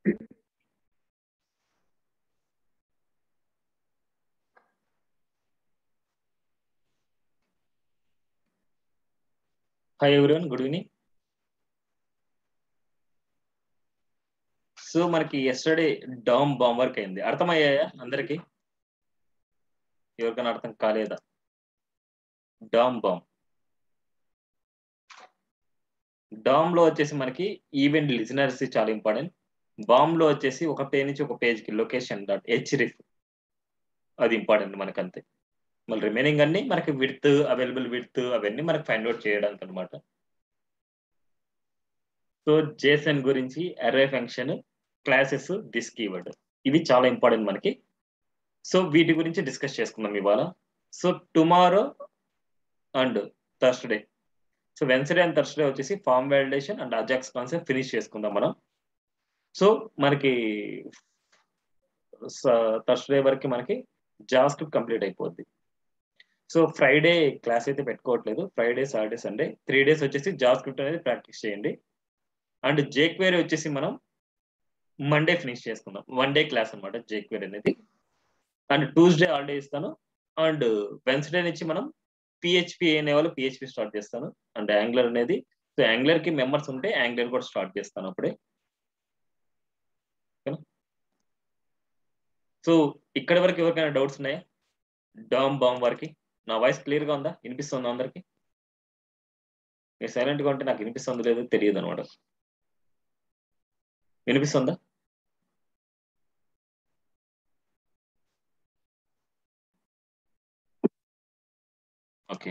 hi everyone good evening so మనకి yesterday DOM BOM work అయింది అర్థమయ్యాయా అందరికి ఎవరికైనా అర్థం కాలేదా డామ్ బాంబ్ డామ్ లో వచ్చేసి మనకి ఈవెంట్ లిజనర్స్ చాలా ఇంపార్టెంట్ బాంబ్ లో వచ్చేసి ఒక పేజ్ నుంచి ఒక పేజ్ కి లొకేషన్ డాట్ హెచ్ రిఫ్ అది ఇంపార్టెంట్ మనకు అంతే మళ్ళీ రిమైనింగ్ అన్ని మనకి విత్ అవైలబుల్ విత్ అవన్నీ మనకి ఫైండ్ అవుట్ చేయడానికి అనమాట సో జేసన్ గురించి అరే ఫంక్షన్ క్లాసెస్ దిస్ కీవర్డ్ ఇవి చాలా ఇంపార్టెంట్ మనకి సో వీటి గురించి డిస్కస్ చేసుకుందాం ఇవాళ so tomorrow and Thursday so Wednesday and Thursday వచ్చేసి form validation and Ajax concept finish చేసుకుందాం మనం సో మనకి థర్స్డే వరకు మనకి జావా స్క్రిప్ట్ కంప్లీట్ అయిపోద్ది సో ఫ్రైడే క్లాస్ అయితే పెట్టుకోవట్లేదు Friday Saturday Sunday three days వచ్చేసి జావా స్క్రిప్ట్ అనేది ప్రాక్టీస్ చేయండి అండ్ జేక్వేరీ వచ్చేసి మనం మండే ఫినిష్ చేసుకుందాం వన్ డే క్లాస్ అనమాట జేక్వేరీ అనేది అండ్ ట్యూస్డే హాలిడే ఇస్తాను అండ్ వెన్స్డే నుంచి మనం పిహెచ్పి అనే వాళ్ళు పిహెచ్పి స్టార్ట్ చేస్తాను అండ్ యాంగ్లర్ అనేది సో యాంగ్లర్ కి మెంబర్స్ ఉంటే యాంగ్లర్ కూడా స్టార్ట్ చేస్తాను అప్పుడే సో ఇక్కడి వరకు ఎవరికైనా డౌట్స్ ఉన్నాయా డామ్ బాంబ్ వరకు నా వాయిస్ క్లియర్ గా ఉందా వినిపిస్తుందా అందరికి మీరు సైలెంట్ గా ఉంటే నాకు వినిపిస్తుంది లేదో తెలియదు అనమాట వినిపిస్తుందా ఓకే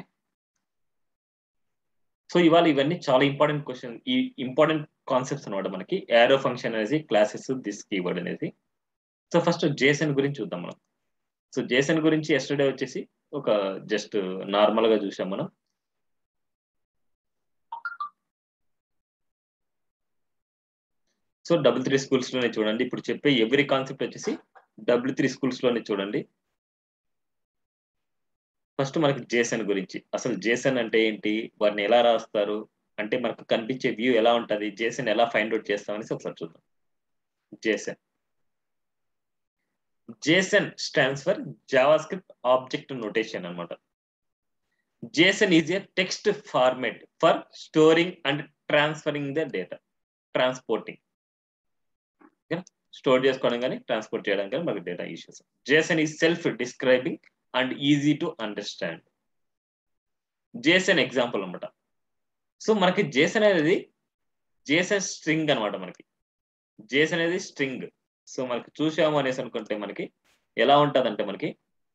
సో ఇవాళ ఇవన్నీ చాలా ఇంపార్టెంట్ క్వశ్చన్ ఈ ఇంపార్టెంట్ కాన్సెప్ట్స్ అనమాట మనకి యారో ఫంక్షన్ అనేది క్లాసెస్ దిస్ కీవర్డ్ అనేది సో ఫస్ట్ జేసన్ గురించి చూద్దాం మనం సో జేసన్ గురించి ఎస్టర్డే వచ్చేసి ఒక జస్ట్ నార్మల్ గా చూసాం మనం సో డబుల్ త్రీ స్కూల్స్ లోనే చూడండి ఇప్పుడు చెప్పే ఎవ్రీ కాన్సెప్ట్ వచ్చేసి డబుల్ త్రీ స్కూల్స్ లోనే చూడండి ఫస్ట్ మనకి జేసన్ గురించి అసలు జేసన్ అంటే ఏంటి వారిని ఎలా రాస్తారు అంటే మనకు కనిపించే వ్యూ ఎలా ఉంటది జేసన్ ఎలా ఫైండ్ అవుట్ చేస్తాం అనేసి ఒకసారి చూద్దాం JSON JSON stands for JavaScript object notation అనమాట JSON is a text format for storing and transferring the data transporting store చేసుకోవడం కానీ ట్రాన్స్పోర్ట్ చేయడం కానీ మనకి data issues JSON is self describing and easy to understand JSON example అనమాట so మనకి JSON అనేది JSON string అనమాట మనకి జేసన్ అనేది స్ట్రింగ్ సో మనకి చూసాము అనేసి అనుకుంటే మనకి ఎలా ఉంటదంటే మనకి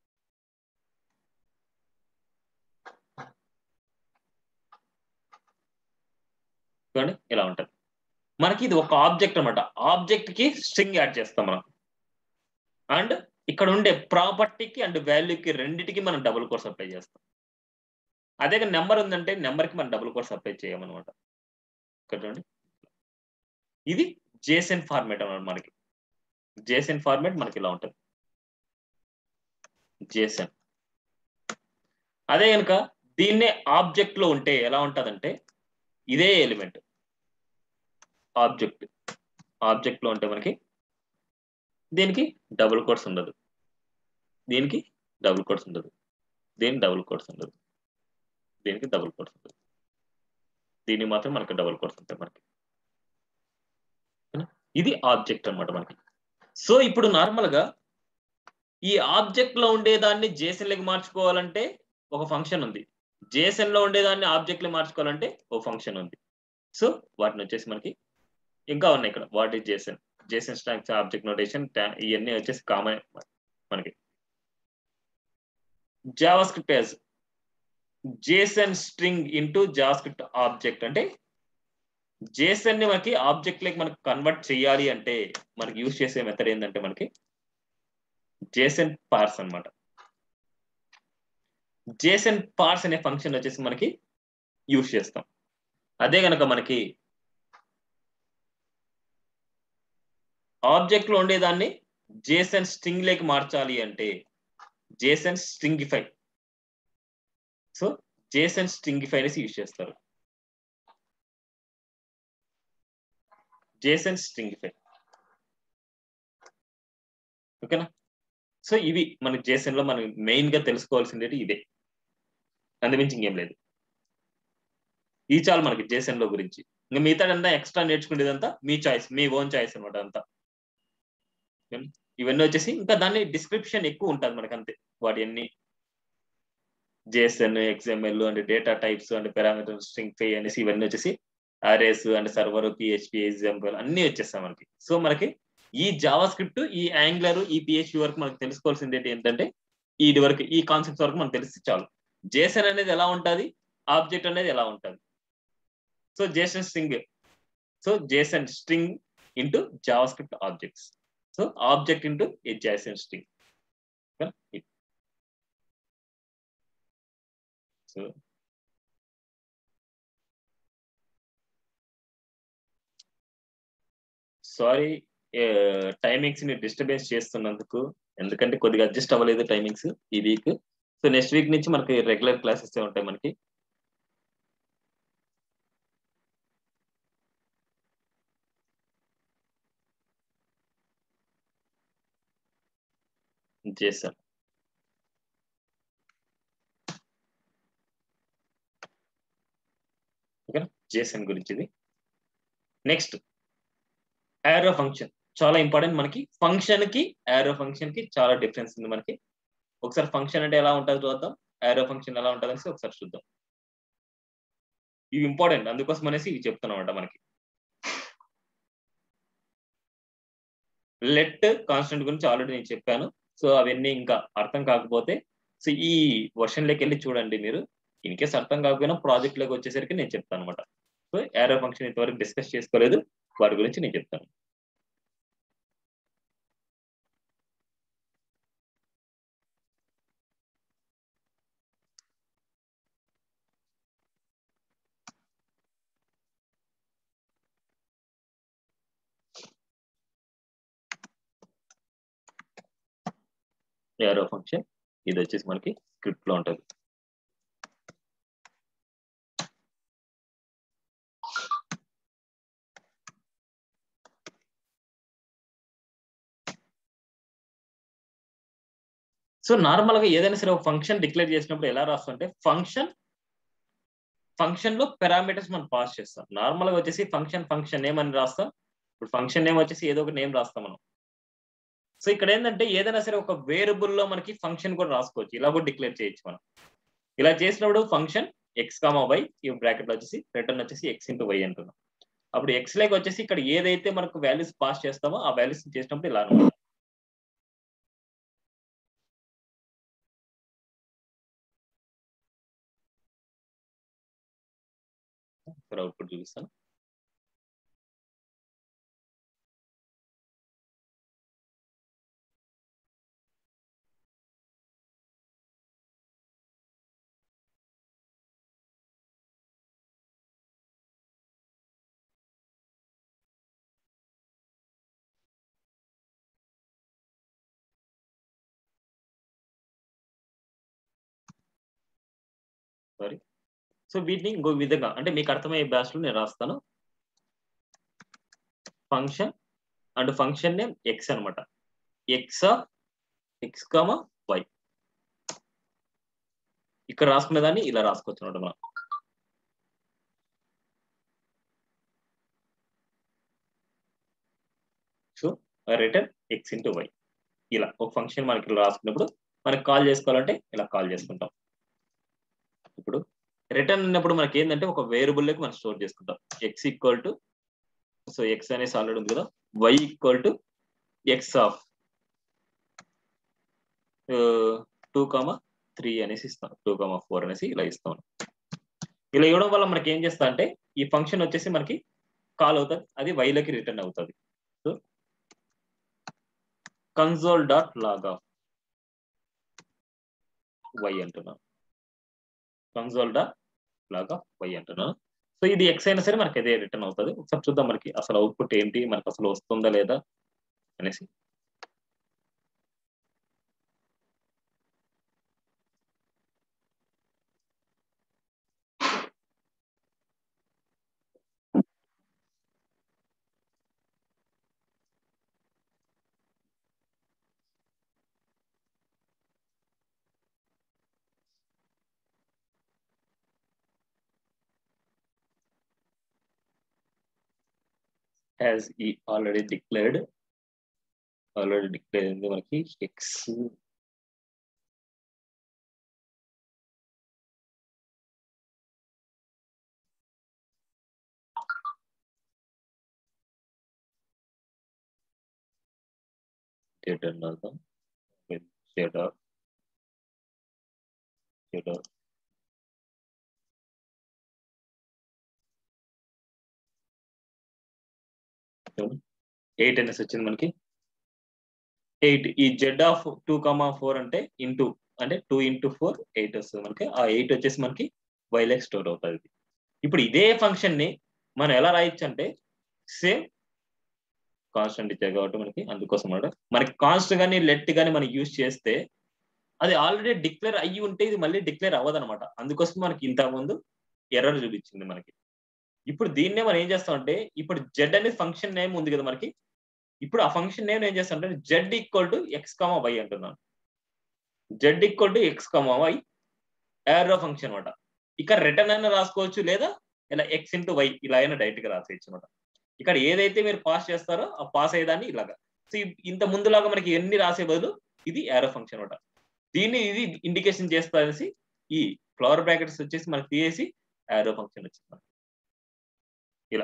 చూడండి ఇలా ఉంటది మనకి ఇది ఒక ఆబ్జెక్ట్ అనమాట ఆబ్జెక్ట్ కి స్ట్రింగ్ యాడ్ చేస్తాం మనం అండ్ ఇక్కడ ఉండే ప్రాపర్టీకి అండ్ వాల్యూకి రెండింటికి మనం డబుల్ కోర్స్ అప్లై చేస్తాం అదే నెంబర్ ఉందంటే నెంబర్కి మనం డబుల్ కోర్స్ అప్లై చేయమన్నమాట ఇక్కడ చూడండి ఇది జేసెన్ ఫార్మేట్ అన్నమాట మనకి జేసెన్ ఫార్మేట్ మనకి ఇలా ఉంటుంది జేసెన్ అదే కనుక దీన్నే ఆబ్జెక్ట్ లో ఉంటే ఎలా ఉంటుందంటే ఇదే ఎలిమెంట్ ఆబ్జెక్ట్ ఆబ్జెక్ట్ లో ఉంటే మనకి దీనికి డబుల్ కోట్స్ ఉండదు దీనికి డబుల్ కోట్స్ ఉండదు దీనికి డబుల్ కోట్స్ ఉండదు దీనికి డబుల్ కోట్స్ ఉండదు దీనికి మాత్రం మనకి డబుల్ కోట్స్ ఉంటాయి మనకి ఇది ఆబ్జెక్ట్ అనమాట మనకి సో ఇప్పుడు నార్మల్ గా ఈ ఆబ్జెక్ట్ లో ఉండేదాన్ని జేసన్ లకి మార్చుకోవాలంటే ఒక ఫంక్షన్ ఉంది జేసన్ లో ఉండేదాన్ని ఆబ్జెక్ట్ లో మార్చుకోవాలంటే ఒక ఫంక్షన్ ఉంది సో వాటిని వచ్చేసి మనకి ఇంకా ఉన్నాయి ఇక్కడ what is JSON JSON stands object notation ఇవన్నీ వచ్చేసి కామన్ మనకి JavaScript as JSON string into JavaScript object అంటే జేసన్ ని మనకి ఆబ్జెక్ట్ లకి మనకి కన్వర్ట్ చేయాలి అంటే మనకి యూజ్ చేసే మెథడ్ ఏంటంటే మనకి జేసన్ పార్స్ అనమాట జేసన్ పార్స్ అనే ఫంక్షన్ వచ్చేసి మనకి యూజ్ చేస్తాం అదే కనుక మనకి ఆబ్జెక్ట్ లో ఉండేదాన్ని జేసన్ స్ట్రింగ్ లేకి మార్చాలి అంటే JSON stringify so JSON stringify అనేసి యూజ్ చేస్తారు జేసన్ స్ట్రింగిఫై ఓకేనా సో ఇవి మన జేసన్ లో మనం మెయిన్ గా తెలుసుకోవాల్సింది ఇదే అందుమించి ఇంకేం లేదు ఈ చాలు మనకి జేసన్ లో గురించి ఇంకా మిగతాదంతా ఎక్స్ట్రా నేర్చుకునేదంతా మీ చాయిస్ మీ ఓన్ చాయిస్ అనమాట అంతా ఇవన్నీ వచ్చేసి ఇంకా దాన్ని డిస్క్రిప్షన్ ఎక్కువ ఉంటుంది మనకి అంతే వాటి అన్ని JSON XML and data types and parameter string పే అనేసి ఇవన్నీ వచ్చేసి RS and server PHP example అన్ని వచ్చేస్తాయి మనకి సో మనకి ఈ జావా స్క్రిప్ట్ ఈ యాంగ్లర్ ఈ పిహెచ్పి వరకు మనకు తెలుసుకోవాల్సింది ఏంటి ఏంటంటే ఈ వరకు ఈ కాన్సెప్ట్స్ వరకు మనకు తెలిస్తే చాలు జేసన్ అనేది ఎలా ఉంటుంది ఆబ్జెక్ట్ అనేది ఎలా ఉంటుంది so JSON string so JSON string into JavaScript objects so object into a JSON string so sorry timings ని డిస్టర్బెన్స్ చేస్తున్నందుకు ఎందుకంటే కొద్దిగా అడ్జస్ట్ అవ్వలేదు టైమింగ్స్ ఈ వీక్ సో నెక్స్ట్ వీక్ నుంచి మనకి రెగ్యులర్ క్లాసెస్ ఉంటాయి మనకి చేశాను ఓకేనా జేసన్ గురించి ఇది నెక్స్ట్ యారో ఫంక్షన్ చాలా ఇంపార్టెంట్ మనకి ఫంక్షన్ కి యారో ఫంక్షన్ కి చాలా డిఫరెన్స్ ఉంది మనకి ఒకసారి ఫంక్షన్ అంటే ఎలా ఉంటుంది చూద్దాం యారో ఫంక్షన్ ఎలా ఉంటుంది అనేసి ఒకసారి చూద్దాం ఇవి ఇంపార్టెంట్ అందుకోసం అనేసి ఇవి చెప్తున్నాం మనకి లెట్ కాన్స్టెంట్ గురించి ఆల్రెడీ నేను చెప్పాను సో అవన్నీ ఇంకా అర్థం కాకపోతే సో ఈ వర్షన్లోకి వెళ్ళి చూడండి మీరు ఇన్ కేస్ అర్థం కాకపోయినా ప్రాజెక్ట్ లోకి వచ్చేసరికి నేను చెప్తాను అనమాట సో యారో ఫంక్షన్ ఇంతవరకు డిస్కస్ చేసుకోలేదు వాటి గురించి నేను చెప్తాను యారో ఫంక్షన్ ఇది వచ్చేసి మనకి స్క్రిప్ట్ లో ఉంటుంది సో నార్మల్ గా ఏదైనా సరే ఒక ఫంక్షన్ డిక్లేర్ చేసినప్పుడు ఎలా రాస్తుంటే ఫంక్షన్ ఫంక్షన్ లో పారామీటర్స్ మనం పాస్ చేస్తాం నార్మల్ గా వచ్చేసి ఫంక్షన్ ఫంక్షన్ నేమ్ అని రాస్తాం ఇప్పుడు ఫంక్షన్ నేమ్ వచ్చేసి ఏదో ఒక నేమ్ రాస్తాం మనం సో ఇక్కడ ఏంటంటే ఏదైనా సరే ఒక వేరియబుల్ లో మనకి ఫంక్షన్ కూడా రాసుకోవచ్చు ఇలా కూడా డిక్లేర్ చేయొచ్చు మనం ఇలా చేసినప్పుడు ఫంక్షన్ ఎక్స్ కామా వై ఈ బ్రాకెట్ లో వచ్చేసి రిటర్న్ వచ్చేసి ఎక్స్ ఇంటూ వై అంటున్నాం అప్పుడు ఎక్స్ లేక వచ్చేసి ఇక్కడ ఏదైతే మనకు వాల్యూస్ పాస్ చేస్తామో ఆ వాల్యూస్ చేసినప్పుడు ఇలా అనమాట అవుట్పుట్ చూపిస్తాను సారీ సో వీటిని ఇంకో విధంగా అంటే మీకు అర్థమయ్యే భాషలో నేను రాస్తాను function and function name X అనమాట X of X comma Y ఇక్కడ రాసుకునే దాన్ని ఇలా రాసుకోవచ్చు అనమాట మనం so return X into Y ఇలా ఒక ఫంక్షన్ మనకి ఇలా రాసుకున్నప్పుడు మనకి కాల్ చేసుకోవాలంటే ఇలా కాల్ చేసుకుంటాం ఇప్పుడు రిటర్న్ ఉన్నప్పుడు మనకి ఏంటంటే ఒక వేరియబుల్లోకి మనం స్టోర్ చేసుకుంటాం X equal to so X అనేసి ఆల్రెడీ ఉంది కదా Y equal to X of two comma three అనేసి ఇస్తాం టూ కామా ఫోర్ అనేసి ఇలా ఇస్తాం ఇలా ఇవ్వడం వల్ల మనకి ఏం చేస్తా అంటే ఈ ఫంక్షన్ వచ్చేసి మనకి కాల్ అవుతుంది అది వైలోకి రిటర్న్ అవుతుంది so console dot log of Y అంటున్నాం console dot log of Y అంటున్నాను సో ఇది ఎక్స్ అయినా సరే మనకి అదే రిటర్న్ అవుతుంది ఒకసారి చూద్దాం మనకి అసలు అవుట్పుట్ ఏంటి మనకి అసలు వస్తుందా లేదా అనేసి హ్యాస్ ఈ ఆల్రెడీ డిక్లేర్డ్ ఆల్రెడీ డిక్లేర్ అయింది మనకి ఎక్స్ డేట్ అన్నాం date of date of eight అనేసి వచ్చింది మనకి ఎయిట్ ఈ Z of two comma four అంటే ఇంటూ అంటే టూ ఇంటూ ఫోర్ ఎయిట్ వస్తుంది మనకి ఆ ఎయిట్ వచ్చేసి మనకి వైలెక్ స్టోర్ అవుతుంది ఇప్పుడు ఇదే ఫంక్షన్ ని మనం ఎలా రాయొచ్చు అంటే సేమ్ కాన్స్టెంట్ ఇచ్చారు కాబట్టి మనకి అందుకోసం అన్నమాట మనకి కాన్స్ట్ కానీ లెట్ కానీ మనం యూజ్ చేస్తే అది ఆల్రెడీ డిక్లేర్ అయ్యి ఉంటే ఇది మళ్ళీ డిక్లేర్ అవ్వదు అనమాట అందుకోసం మనకి ఇంత ముందు ఎర్రర్ చూపించింది మనకి ఇప్పుడు దీన్నే మనం ఏం చేస్తామంటే ఇప్పుడు జెడ్ అనే ఫంక్షన్ నేమ్ ఉంది కదా మనకి ఇప్పుడు ఆ ఫంక్షన్ నేమ్ ఏం చేస్తాం అంటే Z equal to X comma Y అంటున్నాను Z equal to X comma Y arrow function అనమాట ఇక్కడ రిటర్న్ అయినా రాసుకోవచ్చు లేదా ఇలా ఎక్స్ ఇంటూ వై ఇలా అయినా డైరెక్ట్ గా రాసేయచ్చు అనమాట ఇక్కడ ఏదైతే మీరు పాస్ చేస్తారో ఆ పాస్ అయ్యేదాన్ని ఇలాగా సో ఇంత ముందులాగా మనకి ఎన్ని రాసే బదులు ఇది ఏరో ఫంక్షన్ అనమాట దీన్ని ఇది ఇండికేషన్ చేస్తా అనేసి ఈ ఫ్లవర్ బ్రాకెట్స్ వచ్చేసి మనకి తీసేసి ఏరో ఫంక్షన్ వచ్చింది ఇలా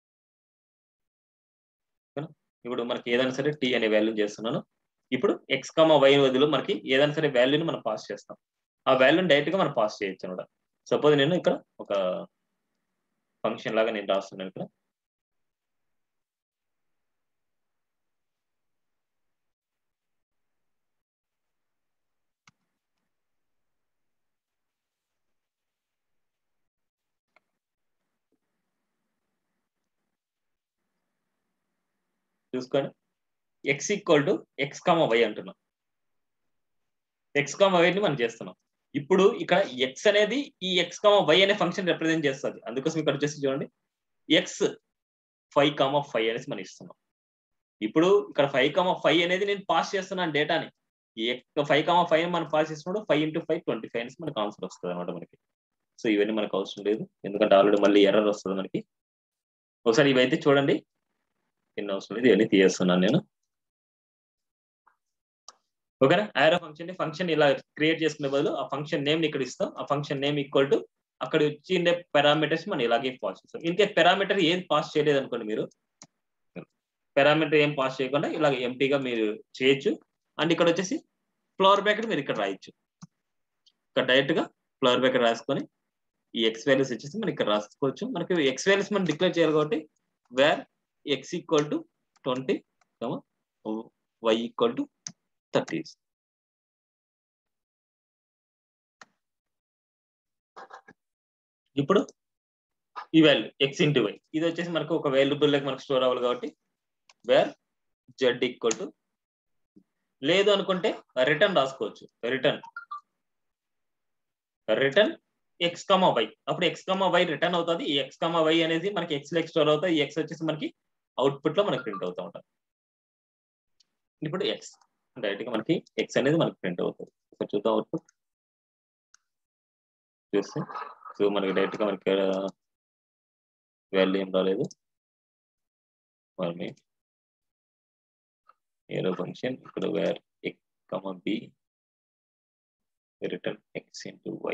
ఇప్పుడు మనకి ఏదైనా సరే టీ అనే వాల్యూ చేస్తున్నాను ఇప్పుడు ఎక్స్ కామా వై బదులు మనకి ఏదైనా సరే వాల్యూని మనం పాస్ చేస్తాం ఆ వాల్యూని డైరెక్ట్ గా మనం పాస్ చేయొచ్చు అనమాట సపోజ్ నేను ఇక్కడ ఒక ఫంక్షన్ లాగా నేను రాస్తున్నాను ఇక్కడ చూసుకోండి X equal to X comma Y అంటున్నాం ఎక్స్ కామ వైని మనం చేస్తున్నాం ఇప్పుడు ఇక్కడ ఎక్స్ అనేది ఈ ఎక్స్ కామ వై అనే ఫంక్షన్ రిప్రజెంట్ చేస్తుంది అందుకోసం ఇక్కడ వచ్చేసి చూడండి ఎక్స్ ఫైవ్ కామ ఫైవ్ అనేసి మనం ఇస్తున్నాం ఇప్పుడు ఇక్కడ ఫైవ్ కామ ఫైవ్ అనేది నేను పాస్ చేస్తున్నాను డేటాని ఈ ఫైవ్ కామ ఫైవ్ మనం పాస్ చేసినప్పుడు five into five twenty five అనేసి మనకు ఆన్సర్ వస్తుంది అనమాట మనకి సో ఇవన్నీ మనకు అవసరం లేదు ఎందుకంటే ఆల్రెడీ మళ్ళీ ఎర్రర్ వస్తుంది మనకి ఒకసారి ఇవైతే చూడండి ఎన్ని అవసరం లేదు ఇవన్నీ తీయేస్తున్నాను నేను ఓకేనా ఆరో ఫంక్షన్ ఫంక్షన్ ఇలా క్రియేట్ చేసుకునే బదులు ఆ ఫంక్షన్ నేమ్ ఇక్కడ ఇస్తాం ఆ ఫంక్షన్ నేమ్ ఈక్వల్ టు అక్కడ వచ్చిండే పారామీటర్స్ మనం ఇలాగే పాస్ చేస్తాం ఇంకే పారామీటర్ ఏం పాస్ చేయలేదు అనుకోండి మీరు పారామీటర్ ఏం పాస్ చేయకుండా ఇలాగ ఎంపీగా మీరు చేయొచ్చు అండ్ ఇక్కడ వచ్చేసి ఫ్లవర్ బ్రాకెట్ మీరు ఇక్కడ రాయొచ్చు ఇక్కడ డైరెక్ట్ గా ఫ్లవర్ బ్రాకెట్ రాసుకొని ఈ ఎక్స్ వాల్యూస్ వచ్చేసి మనం ఇక్కడ రాసుకోవచ్చు మనకి ఎక్స్ వాల్యూస్ మనం డిక్లేర్ చేయాలి కాబట్టి where X equal to twenty Y equal to thirty ఇప్పుడు ఈ వాల్యూ ఎక్స్ ఇంటూ వై ఇది వచ్చేసి మనకు ఒక వాల్యుబుల్ లెక్క మనకు స్టోర్ అవ్వాలి కాబట్టి వేర్ జెడ్ ఈక్వల్ టు లేదు అనుకుంటే రిటర్న్ రాసుకోవచ్చు return return X comma Y అప్పుడు ఎక్స్ కమా వై రిటర్న్ అవుతుంది ఈ ఎక్స్ కమా వై అనేది మనకి ఎక్స్ లెక్ స్టోర్ అవుతుంది ఈ ఎక్స్ వచ్చేసి మనకి అవుట్పుట్ లో మనకి ప్రింట్ అవుతూ ఉంటుంది ఇప్పుడు ఎక్స్ డైరెక్ట్ గా మనకి ఎక్స్ అనేది మనకి ప్రింట్ అవుతుంది ఒకసారి చూద్దాం అవుట్పుట్ చూస్తే సో మనకి డైరెక్ట్ గా మనకి వాల్యూ ఏం రాలేదు మరి ఏరో ఫంక్షన్ ఇక్కడ where A comma B return X into Y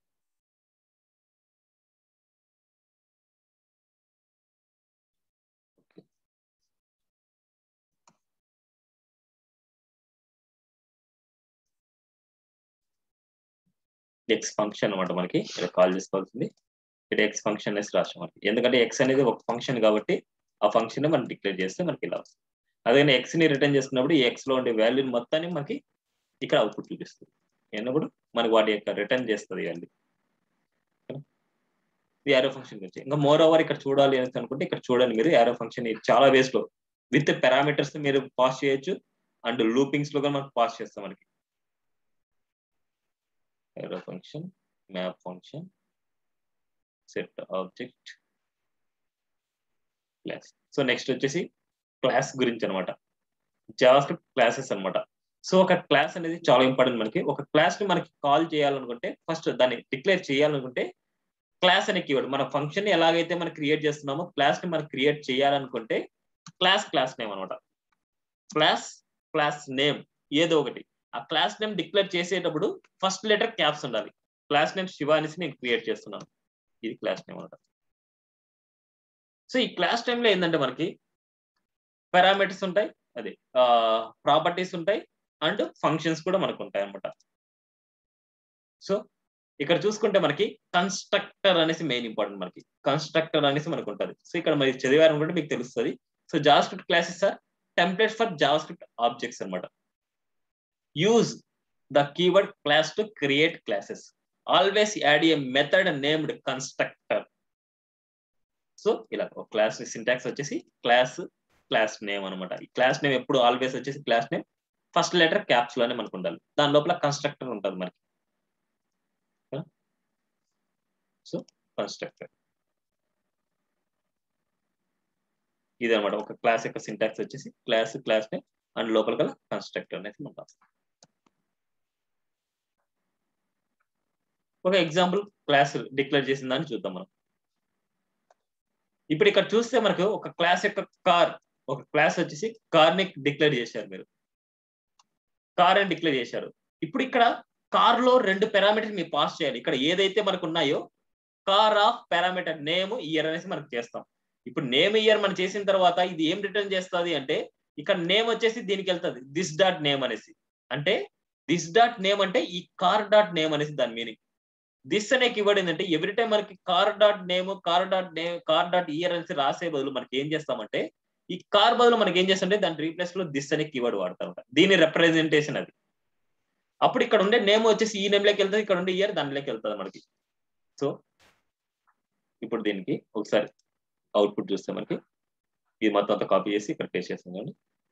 X function అనమాట మనకి ఇక్కడ కాల్ చేసుకోవాల్సింది ఇక్కడ ఎక్స్ ఫంక్షన్ అనేసి రాసాం మనకి ఎందుకంటే ఎక్స్ అనేది ఒక ఫంక్షన్ కాబట్టి ఆ ఫంక్షన్ మనం డిక్లేర్ చేస్తే మనకి ఇలా వస్తుంది అదే ఎక్స్ ని రిటర్న్ చేసుకున్నప్పుడు ఈ ఎక్స్ లో ఉండే వాల్యూని మొత్తాన్ని మనకి ఇక్కడ అవుట్పుట్ చూపిస్తుంది ఎన్నప్పుడు మనకి వాటి యొక్క రిటర్న్ చేస్తుంది వాల్యూ ఇది యారో ఫంక్షన్ గురించి ఇంకా మోర్ ఓవర్ ఇక్కడ చూడాలి అని అనుకుంటే ఇక్కడ చూడండి మీరు యారో ఫంక్షన్ చాలా వేస్ లో విత్ పారామీటర్స్ మీరు పాస్ చేయొచ్చు అండ్ లూపింగ్స్ లో కూడా మనకు పాస్ చేస్తాం మనకి arrow function map function set object class so next వచ్చేసి క్లాస్ గురించి అనమాట జావాస్క్రిప్ట్ క్లాసెస్ అనమాట సో ఒక క్లాస్ అనేది చాలా ఇంపార్టెంట్ మనకి ఒక క్లాస్ ని మనకి కాల్ చేయాలనుకుంటే ఫస్ట్ దాన్ని డిక్లేర్ చేయాలనుకుంటే క్లాస్ అనే కీవర్డ్ మన ఫంక్షన్ ఎలాగైతే మనం క్రియేట్ చేస్తున్నామో క్లాస్ ని మనం క్రియేట్ చేయాలనుకుంటే క్లాస్ క్లాస్ నేమ్ అనమాట క్లాస్ క్లాస్ నేమ్ ఏదో ఒకటి ఆ క్లాస్ నేమ్ డిక్లేర్ చేసేటప్పుడు ఫస్ట్ లెటర్ క్యాప్స్ ఉండాలి క్లాస్ నేమ్ శివ అనేసి నేను క్రియేట్ చేస్తున్నాను ఇది క్లాస్ నేమ్ అనమాట సో ఈ క్లాస్ లో ఏంటంటే మనకి పారామీటర్స్ ఉంటాయి అదే ప్రాపర్టీస్ ఉంటాయి అండ్ ఫంక్షన్స్ కూడా మనకు ఉంటాయి అనమాట సో ఇక్కడ చూసుకుంటే మనకి కన్స్ట్రక్టర్ అనేసి మెయిన్ ఇంపార్టెంట్ మనకి కన్స్ట్రక్టర్ అనేసి మనకు ఉంటుంది సో ఇక్కడ మరి చదివారనుకుంటే మీకు తెలుస్తుంది so JavaScript classes are templates for JavaScript objects అనమాట use the keyword class to create classes always add a method named constructor so ఇలా క్లాస్ సింటాక్స్ వచ్చేసి క్లాస్ క్లాస్ నేమ్ అనమాట ఈ క్లాస్ నేమ్ ఎప్పుడు always వచ్చేసి class name first letter caps లోనే మనకు ఉండాలి దాని లోపల కన్స్ట్రక్టర్ ఉంటుంది మనకి సో కన్స్ట్రక్టర్ ఇది అనమాట ఒక క్లాస్ యొక్క సింటాక్స్ వచ్చేసి క్లాస్ క్లాస్ నేమ్ అండ్ లోపల గల కన్స్ట్రక్టర్ అనేది ఉంటాం ఒక ఎగ్జాంపుల్ క్లాస్ డిక్లేర్ చేసిన దాన్ని చూద్దాం మనం ఇప్పుడు ఇక్కడ చూస్తే మనకు ఒక క్లాస్ యొక్క కార్ ఒక క్లాస్ వచ్చేసి కార్ ని డిక్లేర్ చేశారు మీరు కార్ అని డిక్లేర్ చేశారు ఇప్పుడు ఇక్కడ కార్ లో రెండు పారామీటర్ మీరు పాస్ చేయాలి ఇక్కడ ఏదైతే మనకు ఉన్నాయో car of parameter name year అనేసి మనకు చేస్తాం ఇప్పుడు నేమ్ ఇయర్ మనం చేసిన తర్వాత ఇది ఏం రిటర్న్ చేస్తుంది అంటే ఇక్కడ నేమ్ వచ్చేసి దీనికి వెళ్తుంది దిస్ డాట్ నేమ్ అనేసి అంటే దిస్ డాట్ నేమ్ అంటే ఈ కార్ డాట్ నేమ్ అనేసి దాని మీనింగ్ దిస్ అనే కీవర్డ్ ఏంటంటే ఎవ్రీ టైం మనకి car dot name car dot name car dot year అనేసి రాసే బదులు మనకి ఏం చేస్తామంటే ఈ కార్ బదులు మనకి ఏం చేస్తుంటే దాని రీప్లేస్ లో దిస్ అనే కీవర్డ్ వాడతాం దీని రిప్రజెంటేషన్ అది అప్పుడు ఇక్కడ ఉండే నేమ్ వచ్చేసి ఈ నేమ్ లోకి వెళ్తుంది ఇక్కడ ఉండే ఇయర్ దానిలోకి వెళ్తుంది మనకి సో ఇప్పుడు దీనికి ఒకసారి అవుట్పుట్ చూస్తే మనకి ఇది మొత్తం అంతా కాపీ చేసి ఇక్కడ పేస్ట్ చేస్తాం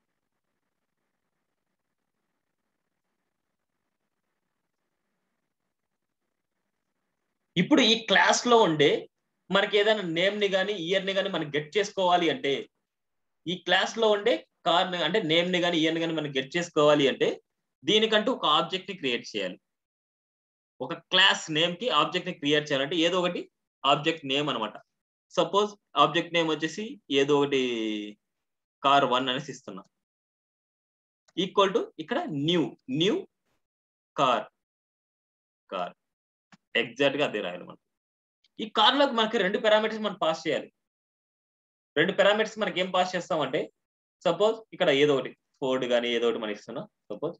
ఇప్పుడు ఈ క్లాస్ లో ఉండే మనకి ఏదైనా నేమ్ ని కానీ ఇయర్ ని కానీ మనం గెట్ చేసుకోవాలి అంటే ఈ క్లాస్ లో ఉండే కార్ అంటే నేమ్ ని కానీ ఇయర్ ని కానీ మనం గెట్ చేసుకోవాలి అంటే దీనికంటూ ఒక ఆబ్జెక్ట్ ని క్రియేట్ చేయాలి ఒక క్లాస్ నేమ్ కి ఆబ్జెక్ట్ ని క్రియేట్ చేయాలంటే ఏదో ఒకటి ఆబ్జెక్ట్ నేమ్ అనమాట సపోజ్ ఆబ్జెక్ట్ నేమ్ వచ్చేసి ఏదో ఒకటి కార్ వన్ అనేసి ఇస్తున్నాం ఈక్వల్ టు ఇక్కడ new new car car exact గా అదే రాయాలి మనం ఈ కార్ లోకి మనకి రెండు పారామీటర్స్ మనం పాస్ చేయాలి రెండు పారామీటర్స్ మనకి ఏం పాస్ చేస్తామంటే సపోజ్ ఇక్కడ ఏదో ఒకటి ఫోర్డ్ కానీ ఏదో ఒకటి మనం ఇస్తున్నాం సపోజ్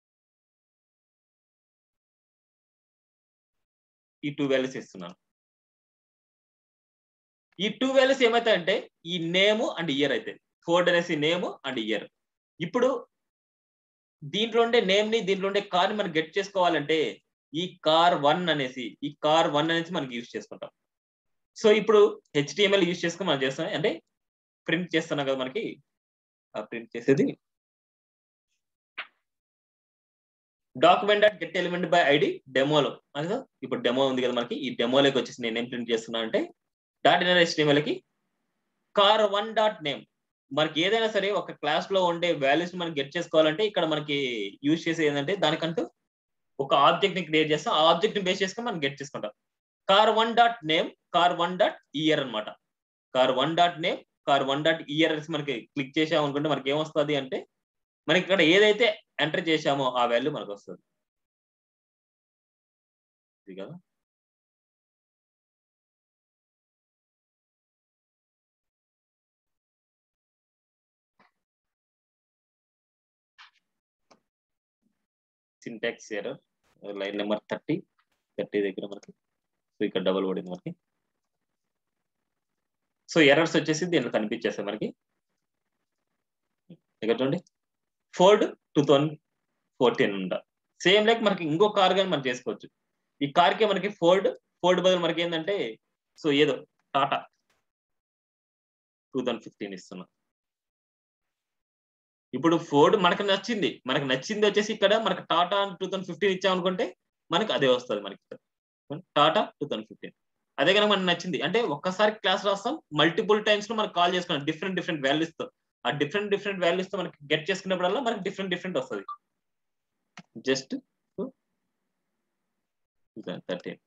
ఈ టూ వాల్యూస్ ఇస్తున్నాను ఈ టూ వాల్యూస్ ఏమవుతాయంటే ఈ నేమ్ అండ్ ఇయర్ అయితే ఫోర్డ్ అనేసి నేమ్ అండ్ ఇయర్ ఇప్పుడు దీంట్లో ఉండే నేమ్ ని దీంట్లో ఉండే కార్ ని మనం గెట్ చేసుకోవాలంటే ఈ కార్ వన్ అనేసి ఈ కార్ వన్ అనేసి మనకి యూజ్ చేసుకుంటాం సో ఇప్పుడు హెచ్డిఎంఎల్ యూజ్ చేసుకుని మనం చేస్తాం అంటే ప్రింట్ చేస్తున్నాం కదా మనకి ఆ ప్రింట్ చేసేది document dot get element by ID డెమోలో అంటే ఇప్పుడు డెమో ఉంది కదా మనకి ఈ డెమోలోకి వచ్చేసి నేను ఏం ప్రింట్ చేస్తున్నా అంటే డాట్ ఇన్నర్ హెచ్డిఎంఎల్కి కార్ వన్ డాట్ నేమ్ మనకి ఏదైనా సరే ఒక క్లాస్ లో ఉండే వాల్యూస్ మనం గెట్ చేసుకోవాలంటే ఇక్కడ మనకి యూజ్ చేసేది ఏంటంటే దానికంటూ ఒక ఆబ్జెక్ట్ ని క్రియేట్ చేస్తాం ఆ ఆబ్జెక్ట్ ని బేస్ చేసుకొని మనం గెట్ చేసుకుంటాం car one dot name car one dot year అనమాట car one dot name car one dot year అనేసి మనకి క్లిక్ చేసాం అనుకుంటే మనకి ఏమొస్తుంది అంటే మనకి ఇక్కడ ఏదైతే ఎంటర్ చేసామో ఆ వాల్యూ మనకు వస్తుంది ఇది కదా syntax error line number thirty thirty దగ్గర మనకి సో ఇక్కడ డబల్ పడింది మనకి సో ఎర్రర్స్ వచ్చేసి దీనిలో కనిపించేస్తాయి మనకి ఇక్కడ చూడండి ఫోర్డ్ టూ థౌజండ్ ఫోర్టీన్ ఉండ సేమ్ లైక్ మనకి ఇంకో కార్ కానీ మనం చేసుకోవచ్చు ఈ కార్కి మనకి ఫోర్డ్ ఫోర్డ్ బదులు మనకి ఏంటంటే సో ఏదో టాటా టూ థౌజండ్ ఫిఫ్టీన్ ఇస్తున్నా ఇప్పుడు ఫోర్డ్ మనకు నచ్చింది మనకు నచ్చింది వచ్చేసి ఇక్కడ మనకు టాటా టూ థౌసండ్ ఫిఫ్టీన్ ఇచ్చామనుకుంటే మనకు అదే వస్తుంది మనకి టాటా టూ థౌసండ్ ఫిఫ్టీన్ అదే కనుక మనకు నచ్చింది అంటే ఒక్కసారి క్లాస్ రాస్తాం మల్టిపుల్ టైమ్స్ లో మనకు కాల్ చేసుకున్నాం డిఫరెంట్ డిఫరెంట్ వాల్యూస్ తో ఆ డిఫరెంట్ డిఫరెంట్ వాల్యూస్ తో మనకి గెట్ చేసుకున్నప్పుడల్లా మనకి డిఫరెంట్ డిఫరెంట్ వస్తుంది జస్ట్ థర్టీన్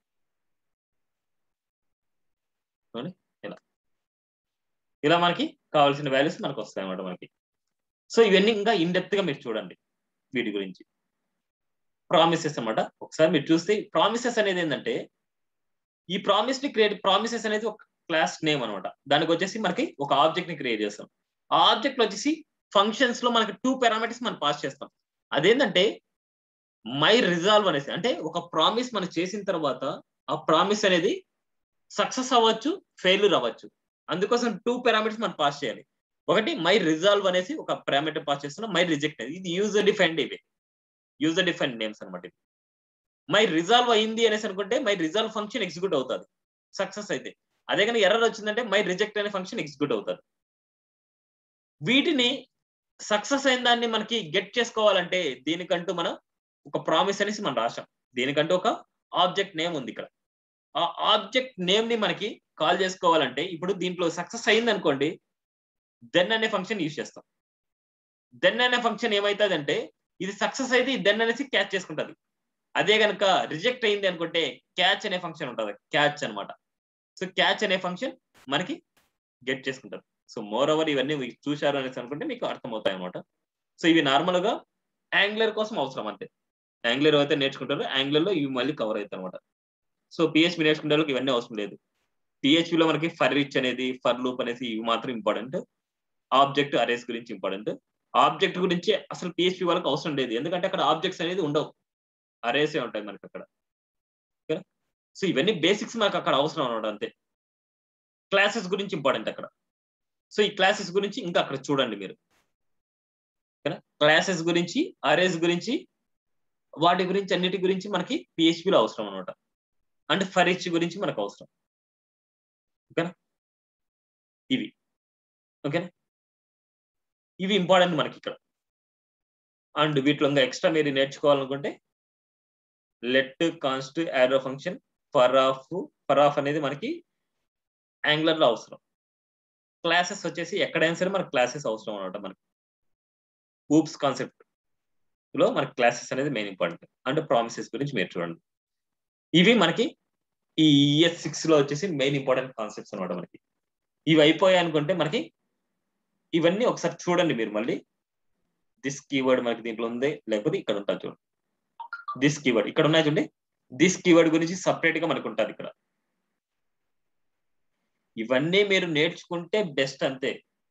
ఇలా ఇలా మనకి కావాల్సిన వాల్యూస్ మనకు వస్తాయి అన్నమాట మనకి సో ఇవన్నీ ఇంకా ఇన్ డెప్త్ గా మీరు చూడండి వీటి గురించి ప్రామిసెస్ అన్నమాట ఒకసారి మీరు చూస్తే ప్రామిసెస్ అనేది ఏంటంటే ఈ ప్రామిస్ ని క్రియేట్ ప్రామిసెస్ అనేది ఒక క్లాస్ నేమ్ అనమాట దానికి వచ్చేసి మనకి ఒక ఆబ్జెక్ట్ ని క్రియేట్ చేస్తాం ఆ ఆబ్జెక్ట్ వచ్చేసి ఫంక్షన్స్ లో మనకి టూ పారామీటర్స్ మనం పాస్ చేస్తాం అదేంటంటే మై రిజాల్వ్ అనేసి అంటే ఒక ప్రామిస్ మనం చేసిన తర్వాత ఆ ప్రామిస్ అనేది సక్సెస్ అవ్వచ్చు ఫెయిల్యూర్ అవ్వచ్చు అందుకోసం టూ పారామీటర్స్ మనం పాస్ చేయాలి ఒకటి మై రిజాల్వ్ అనేసి ఒక పారామీటర్ పాస్ చేస్తున్నాం మై రిజెక్ట్ అనేది ఇది యూజర్ డిఫైన్డ్ ఇవి యూజర్ డిఫైన్డ్ నేమ్స్ అనమాట మై రిజాల్వ్ అయింది అనేసి అనుకుంటే మై రిజాల్వ్ ఫంక్షన్ ఎగ్జిక్యూట్ అవుతుంది సక్సెస్ అయితే అదే కానీ ఎర్రర్ వచ్చిందంటే మై రిజెక్ట్ అనే ఫంక్షన్ ఎగ్జిక్యూట్ అవుతుంది వీటిని సక్సెస్ అయిన దాన్ని మనకి గెట్ చేసుకోవాలంటే దీనికంటూ మనం ఒక ప్రామిస్ అనేసి మనం రాశాం దీనికంటూ ఒక ఆబ్జెక్ట్ నేమ్ ఉంది ఇక్కడ ఆ ఆబ్జెక్ట్ నేమ్ ని మనకి కాల్ చేసుకోవాలంటే ఇప్పుడు దీంట్లో సక్సెస్ అయింది అనుకోండి దెన్ అనే ఫంక్షన్ యూజ్ చేస్తాం దెన్ అనే ఫంక్షన్ ఏమైతుందంటే ఇది సక్సెస్ అయితే దెన్ అనేసి క్యాచ్ చేసుకుంటది అదే కనుక రిజెక్ట్ అయింది అనుకుంటే క్యాచ్ అనే ఫంక్షన్ ఉంటుంది క్యాచ్ అనమాట సో క్యాచ్ అనే ఫంక్షన్ మనకి గెట్ చేసుకుంటారు సో మోర్ ఓవర్ ఇవన్నీ మీరు చూశారు అనేసి అనుకుంటే మీకు అర్థమవుతాయి అనమాట సో ఇవి నార్మల్ గా యాంగ్లర్ కోసం అవసరం అంతే యాంగ్లర్ అయితే నేర్చుకుంటారు యాంగ్లర్ లో ఇవి మళ్ళీ కవర్ అవుతాయి అనమాట సో పిహెచ్పి నేర్చుకునే వాళ్ళకి ఇవన్నీ అవసరం లేదు PHP లో మనకి ఫర్ రిచ్ అనేది ఫర్ లూప్ అనేసి ఇవి మాత్రం ఇంపార్టెంట్ ఆబ్జెక్ట్ అరేస్ గురించి ఇంపార్టెంట్ ఆబ్జెక్ట్ గురించి అసలు పిహెచ్పి వాళ్ళకి అవసరం లేదు ఎందుకంటే అక్కడ ఆబ్జెక్ట్స్ అనేది ఉండవు అరేసే ఉంటాయి మనకి అక్కడ సో ఇవన్నీ బేసిక్స్ మనకు అక్కడ అవసరం అనమాట అంతే క్లాసెస్ గురించి ఇంపార్టెంట్ అక్కడ సో ఈ క్లాసెస్ గురించి ఇంకా అక్కడ చూడండి మీరు క్లాసెస్ గురించి అరేస్ గురించి వాటి గురించి అన్నిటి గురించి మనకి PHP లో అవసరం అనమాట అండ్ ఫర్ ఇచ్ గురించి మనకు అవసరం ఓకేనా ఇవి ఓకేనా ఇవి ఇంపార్టెంట్ మనకి ఇక్కడ అండ్ వీటిలో ఇంకా ఎక్స్ట్రా మీరు నేర్చుకోవాలనుకుంటే let const arrow function for of for of అనేది మనకి యాంగులర్ లో అవసరం క్లాసెస్ వచ్చేసి ఎక్కడైనా సరే మనకి క్లాసెస్ అవసరం అనమాట మనకి ఊప్స్ కాన్సెప్ట్ లో మనకి క్లాసెస్ అనేది మెయిన్ ఇంపార్టెంట్ అండ్ ప్రామిసెస్ గురించి మీరు చూడండి ఇవి మనకి ఈ ఈఎస్ సిక్స్ లో వచ్చేసి మెయిన్ ఇంపార్టెంట్ కాన్సెప్ట్స్ అనమాట మనకి ఇవి అయిపోయాయి అనుకుంటే మనకి ఇవన్నీ ఒకసారి చూడండి మీరు మళ్ళీ దిస్ కీవర్డ్ మనకి దీంట్లో ఉంది లేకపోతే ఇక్కడ ఉంటుంది చూడండి దిస్ కీవర్డ్ ఇక్కడ ఉన్నాయి చూడండి దిస్ కీవర్డ్ గురించి సపరేట్ గా మనకు ఉంటుంది ఇక్కడ ఇవన్నీ మీరు నేర్చుకుంటే బెస్ట్ అంతే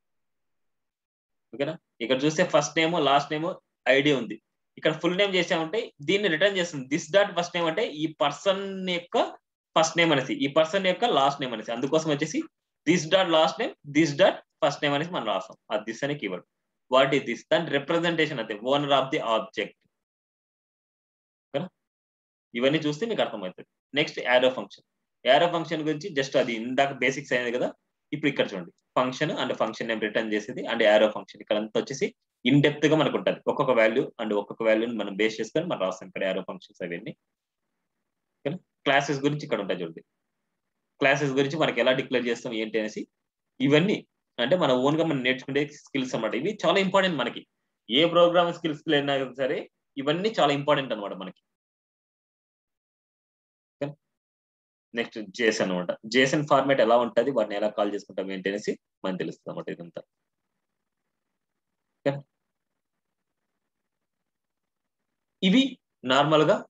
ఓకేనా ఇక్కడ చూస్తే first name last name ID ఉంది ఇక్కడ ఫుల్ నేమ్ చేసామంటే దీన్ని రిటర్న్ చేస్తుంది దిస్ డాట్ ఫస్ట్ నేమ్ అంటే ఈ పర్సన్ యొక్క ఫస్ట్ నేమ్ అనేసి ఈ పర్సన్ యొక్క లాస్ట్ నేమ్ అనేసి అందుకోసం వచ్చేసి this dot last name this dot first name అనేసి మనం రాస్తాం ఆ దిస్ అనే కీవర్డ్ వాట్ ఈస్ దిస్ దాని రిప్రజెంటేషన్ అంతే ఓనర్ ఆఫ్ ది ఆబ్జెక్ట్ ఇవన్నీ చూస్తే మీకు అర్థమవుతుంది next arrow function arrow function గురించి జస్ట్ అది ఇందాక బేసిక్స్ అయింది కదా ఇప్పుడు ఇక్కడ చూడండి function and function name return చేసేది అండ్ యారో ఫంక్షన్ ఇక్కడ అంతా వచ్చేసి ఇన్ డెప్త్ గా మనకు ఉంటుంది ఒక్కొక్క వాల్యూ అండ్ ఒక్కొక్క వాల్యూని మనం బేస్ చేసుకొని మనం రాస్తాం ఇక్కడ యారో ఫంక్షన్స్ అవన్నీ క్లాసెస్ గురించి ఇక్కడ ఉంటాయి చూడండి క్లాసెస్ గురించి మనకి ఎలా డిక్లేర్ చేస్తాం ఏంటి అనేసి ఇవన్నీ అంటే మన ఓన్ గా మనం నేర్చుకునే స్కిల్స్ అన్నమాట ఇవి చాలా ఇంపార్టెంట్ మనకి ఏ ప్రోగ్రామ్ స్కిల్స్ అయినా సరే ఇవన్నీ చాలా ఇంపార్టెంట్ అనమాట మనకి నెక్స్ట్ జేసన్ అనమాట జేసన్ ఫార్మాట్ ఎలా ఉంటుంది వాటిని ఎలా కాల్ చేసుకుంటాం ఏంటి అనేసి మనకు తెలుస్తుంది అనమాట ఇదంతా ఇవి నార్మల్ గా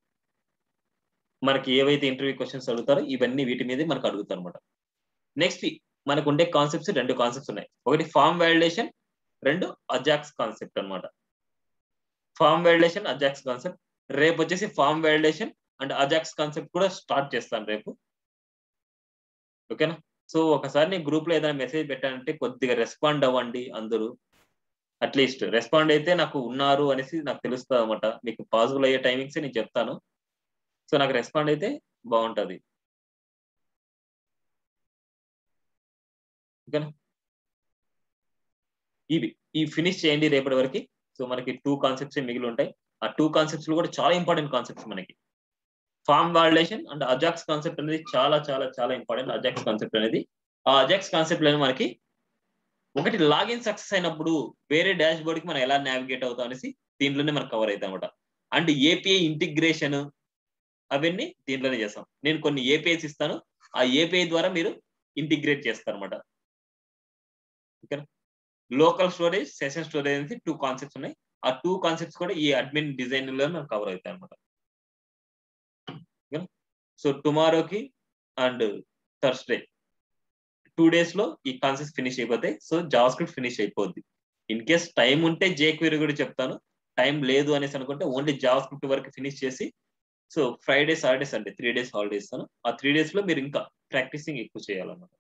మనకి ఏవైతే ఇంటర్వ్యూ క్వశ్చన్స్ అడుగుతారో ఇవన్నీ వీటి మీదే మనకు అడుగుతారు అనమాట నెక్స్ట్ మనకు ఉండే కాన్సెప్ట్స్ రెండు కాన్సెప్ట్స్ ఉన్నాయి ఒకటి ఫామ్ వాలిడేషన్ రెండు అజాక్స్ కాన్సెప్ట్ అనమాట ఫామ్ వాలిడేషన్ అజాక్స్ కాన్సెప్ట్ రేపు వచ్చేసి form validation and Ajax concept కూడా స్టార్ట్ చేస్తాను రేపు ఓకేనా సో ఒకసారి నేను గ్రూప్ లో ఏదైనా మెసేజ్ పెట్టానంటే కొద్దిగా రెస్పాండ్ అవ్వండి అందరూ అట్లీస్ట్ రెస్పాండ్ అయితే నాకు ఉన్నారు అనేసి నాకు తెలుస్తుంది అనమాట మీకు పాసిబుల్ అయ్యే టైమింగ్స్ నేను చెప్తాను సో నాకు రెస్పాండ్ అయితే బాగుంటుంది ఓకేనా ఇవి ఈ ఫినిష్ చేయండి రేపటి వరకు సో మనకి టూ కాన్సెప్ట్స్ మిగిలి ఉంటాయి ఆ టూ కాన్సెప్ట్స్ కూడా చాలా ఇంపార్టెంట్ కాన్సెప్ట్స్ మనకి form validation and Ajax concept అనేది చాలా చాలా చాలా ఇంపార్టెంట్ అజాక్స్ కాన్సెప్ట్ అనేది ఆ అజాక్స్ కాన్సెప్ట్ అనేది మనకి ఒకటి లాగిన్ సక్సెస్ అయినప్పుడు వేరే డాష్ బోర్డ్ కి మనం ఎలా నావిగేట్ అవుతాం అనేసి దీంట్లోనే మనకు కవర్ అవుతాం అనమాట అండ్ ఏపీఐ ఇంటిగ్రేషన్ అవన్నీ దీంట్లోనే చేస్తాం నేను కొన్ని ఏపీఐస్ ఇస్తాను ఆ ఏపీఐ ద్వారా మీరు ఇంటిగ్రేట్ చేస్తారు అనమాట ఓకేనా లోకల్ స్టోరేజ్ సెషన్ స్టోరేజ్ అనేది టూ కాన్సెప్ట్స్ ఉన్నాయి ఆ టూ కాన్సెప్ట్స్ కూడా ఈ అడ్మిన్ డిజైన్ లో నాకు కవర్ అవుతాయి అనమాట సో టుమారోకి అండ్ థర్స్డే టూ డేస్ లో ఈ కాన్సెప్ట్ ఫినిష్ అయిపోతాయి సో జావా స్క్రిప్ట్ ఫినిష్ అయిపోద్ది ఇన్ కేస్ టైం ఉంటే జేక్వెరీ కూడా చెప్తాను టైం లేదు అనేసి అనుకుంటే ఓన్లీ జావా స్క్రిప్ట్ వరకు ఫినిష్ చేసి so Friday Saturday Sunday three days holiday ఇస్తాను ఆ త్రీ డేస్ లో మీరు ఇంకా ప్రాక్టీసింగ్ ఎక్కువ చేయాలన్నమాట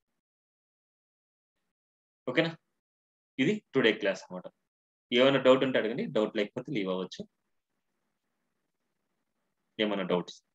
ఓకేనా ఇది టుడే క్లాస్ అనమాట ఏమైనా డౌట్ ఉంటే అడగండి డౌట్ లేకపోతే లీవ్ అవ్వచ్చు ఏమైనా డౌట్స్